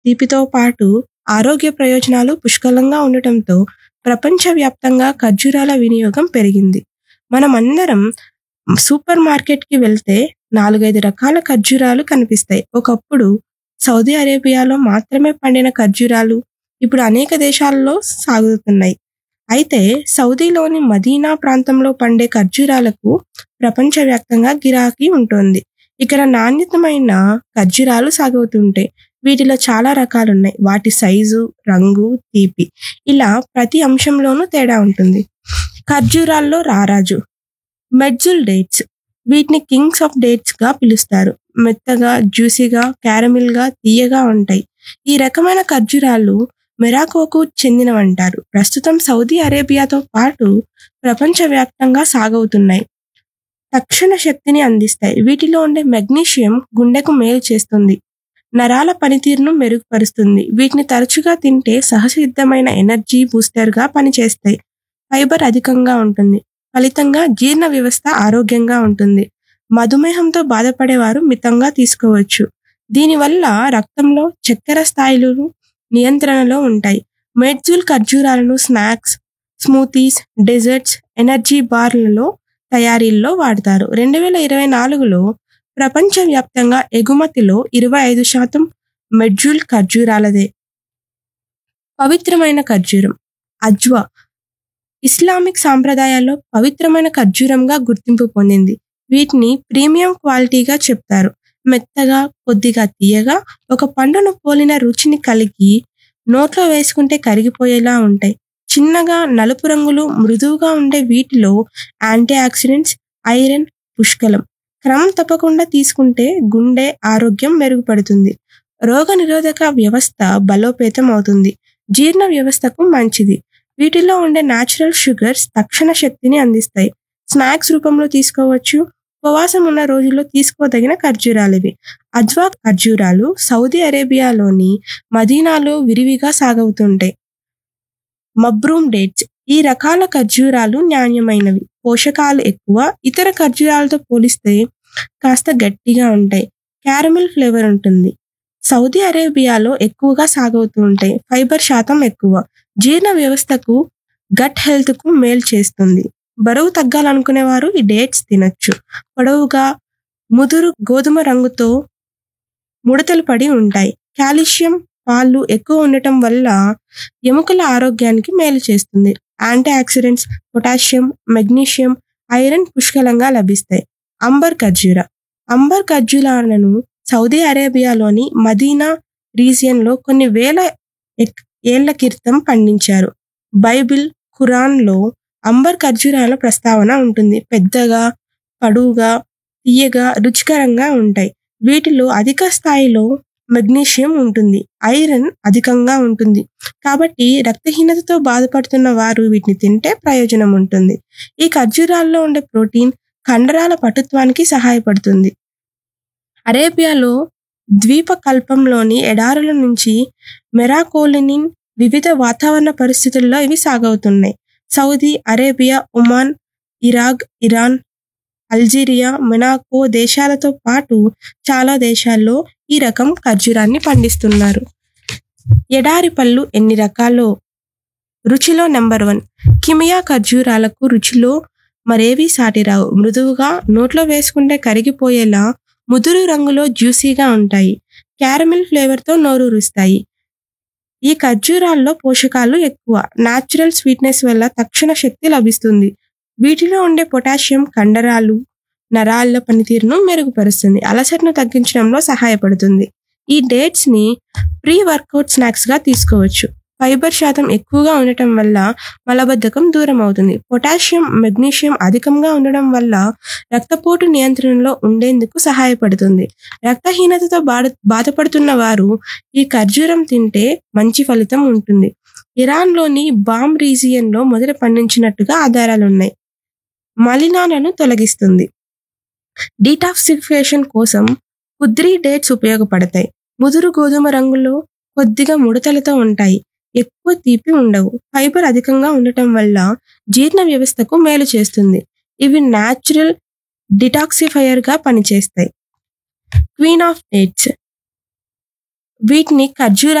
తీపితో పాటు ఆరోగ్య ప్రయోజనాలు పుష్కలంగా ఉండటంతో ప్రపంచవ్యాప్తంగా ఖర్జూరాల వినియోగం పెరిగింది మనమందరం సూపర్ మార్కెట్కి వెళ్తే నాలుగైదు రకాల ఖర్జూరాలు కనిపిస్తాయి ఒకప్పుడు సౌదీ అరేబియాలో మాత్రమే పండిన ఖర్జూరాలు ఇప్పుడు అనేక దేశాల్లో సాగుతున్నాయి అయితే సౌదీలోని మదీనా ప్రాంతంలో పండే ఖర్జూరాలకు ప్రపంచవ్యాప్తంగా గిరాకీ ఉంటుంది ఇక్కడ నాణ్యతమైన ఖర్జూరాలు సాగుతుంటాయి వీటిలో చాలా రకాలున్నాయి వాటి సైజు రంగు తీపి ఇలా ప్రతి అంశంలోనూ తేడా ఉంటుంది ఖర్జూరాల్లో రారాజు మెడ్జుల్ డేట్స్ వీటిని కింగ్స్ ఆఫ్ డేట్స్ గా పిలుస్తారు మెత్తగా జ్యూసీగా క్యారమిల్ గా తీయగా ఉంటాయి ఈ రకమైన ఖర్జూరాలు మెరాకోకు చెందినవంటారు ప్రస్తుతం సౌదీ అరేబియాతో పాటు ప్రపంచవ్యాప్తంగా సాగవుతున్నాయి తక్షణ శక్తిని అందిస్తాయి వీటిలో ఉండే మెగ్నీషియం గుండెకు మేలు చేస్తుంది నరాల పనితీరును మెరుగుపరుస్తుంది వీటిని తరచుగా తింటే సహసిద్ధమైన ఎనర్జీ బూస్టర్ గా పనిచేస్తాయి ఫైబర్ అధికంగా ఉంటుంది ఫలితంగా జీర్ణ వ్యవస్థ ఆరోగ్యంగా ఉంటుంది మధుమేహంతో బాధపడేవారు మితంగా తీసుకోవచ్చు దీనివల్ల రక్తంలో చక్కెర స్థాయిలు నియంత్రణలో ఉంటాయి మెడ్జుల్ ఖర్జూరాలను స్నాక్స్ స్మూతీస్ డెజర్ట్స్ ఎనర్జీ బార్లలో తయారీల్లో వాడతారు రెండు వేల ఇరవై నాలుగులో ప్రపంచవ్యాప్తంగా ఎగుమతిలో ఇరవై ఐదు శాతం మెడ్జుల్ ఖర్జూరాలదే పవిత్రమైన ఖర్జూరం అజ్వా ఇస్లామిక్ సాంప్రదాయాల్లో పవిత్రమైన ఖర్జూరంగా గుర్తింపు పొందింది వీటిని ప్రీమియం క్వాలిటీగా చెప్తారు మెత్తగా కొద్దిగా తీయగా ఒక పండును పోలిన రుచిని కలిగి నోట్లో వేసుకుంటే కరిగిపోయేలా ఉంటాయి చిన్నగా నలుపు రంగులు మృదువుగా ఉండే వీటిలో యాంటీ ఆక్సిడెంట్స్ ఐరన్ పుష్కలం క్రమం తప్పకుండా తీసుకుంటే గుండె ఆరోగ్యం మెరుగుపడుతుంది రోగ నిరోధక వ్యవస్థ బలోపేతం అవుతుంది జీర్ణ వ్యవస్థకు మంచిది వీటిలో ఉండే న్యాచురల్ షుగర్స్ తక్షణ శక్తిని అందిస్తాయి స్నాక్స్ రూపంలో తీసుకోవచ్చు ఉపవాసం ఉన్న రోజుల్లో తీసుకోదగిన ఖర్జూరాలు ఇవి అజ్వా ఖర్జూరాలు సౌదీ అరేబియాలోని మదీనాలో విరివిగా సాగవుతుంటాయి మబ్రూమ్ డేట్స్ ఈ రకాల ఖర్జూరాలు నాణ్యమైనవి పోషకాలు ఎక్కువ ఇతర ఖర్జూరాలతో పోలిస్తే కాస్త గట్టిగా ఉంటాయి క్యారమిల్ ఫ్లేవర్ ఉంటుంది సౌదీ అరేబియాలో ఎక్కువగా సాగవుతూ ఉంటాయి ఫైబర్ శాతం ఎక్కువ జీర్ణ వ్యవస్థకు గట్ హెల్త్ కు మేలు చేస్తుంది బరువు తగ్గాలనుకునే వారు ఈ డేట్స్ తినొచ్చు పొడవుగా ముదురు గోధుమ రంగుతో ముడతలు పడి ఉంటాయి కాల్షియం పాలు ఎక్కువ ఉండటం వల్ల ఎముకల ఆరోగ్యానికి మేలు చేస్తుంది antioxidants potassium magnesium iron పుష్కలంగా లభిస్తాయి అంబర్ ఖర్జూర అంబర్ ఖర్జూరాలను సౌదీ అరేబియాలోని మదీనా రీజియన్లో కొన్ని వేల ఎక్- ఏళ్ల క్రితం పండించారు బైబిల్ ఖురాన్లో అంబర్ ఖర్జూరాల ప్రస్తావన ఉంటుంది పెద్దగా పొడవుగా తీయగా రుచికరంగా ఉంటాయి వీటిలో అధిక స్థాయిలో మెగ్నీషియం ఉంటుంది ఐరన్ అధికంగా ఉంటుంది కాబట్టి రక్తహీనతతో బాధపడుతున్న వారు వీటిని తింటే ప్రయోజనం ఉంటుంది ఈ ఖర్జూరాల్లో ఉండే ప్రోటీన్ కండరాల పటుత్వానికి సహాయపడుతుంది అరేబియాలో ద్వీపకల్పంలోని ఎడారుల నుంచి మెరాకోలినిన్ వివిధ వాతావరణ పరిస్థితుల్లో ఇవి సాగవుతున్నాయి Saudi Arabia Oman Iraq Iran Algeria Monaco దేశాలతో పాటు చాలా దేశాల్లో ఈ రకం ఖర్జూరాన్ని పండిస్తున్నారు ఎడారి పళ్ళు ఎన్ని రకాలో రుచిలో నెంబర్ వన్ కిమియా ఖర్జూరాలకు రుచిలో మరేవి సాటిరావు మృదువుగా నోట్లో వేసుకుంటే కరిగిపోయేలా ముదురు రంగులో జ్యూసీగా ఉంటాయి క్యారమిల్ ఫ్లేవర్తో నోరూరుస్తాయి ఈ ఖర్జూరాల్లో పోషకాలు ఎక్కువ న్యాచురల్ స్వీట్నెస్ వల్ల తక్షణ శక్తి లభిస్తుంది వీటిలో ఉండే పొటాషియం కండరాలు నరాల పనితీరును మెరుగుపరుస్తుంది అలసటను తగ్గించడంలో సహాయపడుతుంది ఈ డేట్స్ ని ప్రీ వర్కౌట్ స్నాక్స్ గా తీసుకోవచ్చు ఫైబర్ శాతం ఎక్కువగా ఉండటం వల్ల మలబద్ధకం దూరం అవుతుంది పొటాషియం మెగ్నీషియం అధికంగా ఉండడం వల్ల రక్తపోటు నియంత్రణలో ఉండేందుకు సహాయపడుతుంది రక్తహీనతతో బాధ బాధపడుతున్న వారు ఈ ఖర్జూరం తింటే మంచి ఫలితం ఉంటుంది ఇరాన్లోని బామ్ రీజియన్లో మొదట పండించినట్టుగా ఆధారాలున్నాయి మలినాలను తొలగిస్తుంది డీటాక్సిఫికేషన్ కోసం కుద్రీ డేట్స్ ఉపయోగపడతాయి ముదురు గోధుమ రంగులో కొద్దిగా ముడతలతో ఉంటాయి ఎక్కువ తీపి ఉండవు ఫైబర్ అధికంగా ఉండటం వల్ల జీర్ణ వ్యవస్థకు మేలు చేస్తుంది ఇవి న్యాచురల్ డిటాక్సిఫైయర్ గా పనిచేస్తాయి క్వీన్ ఆఫ్ డేట్స్ వీటిని ఖర్జూర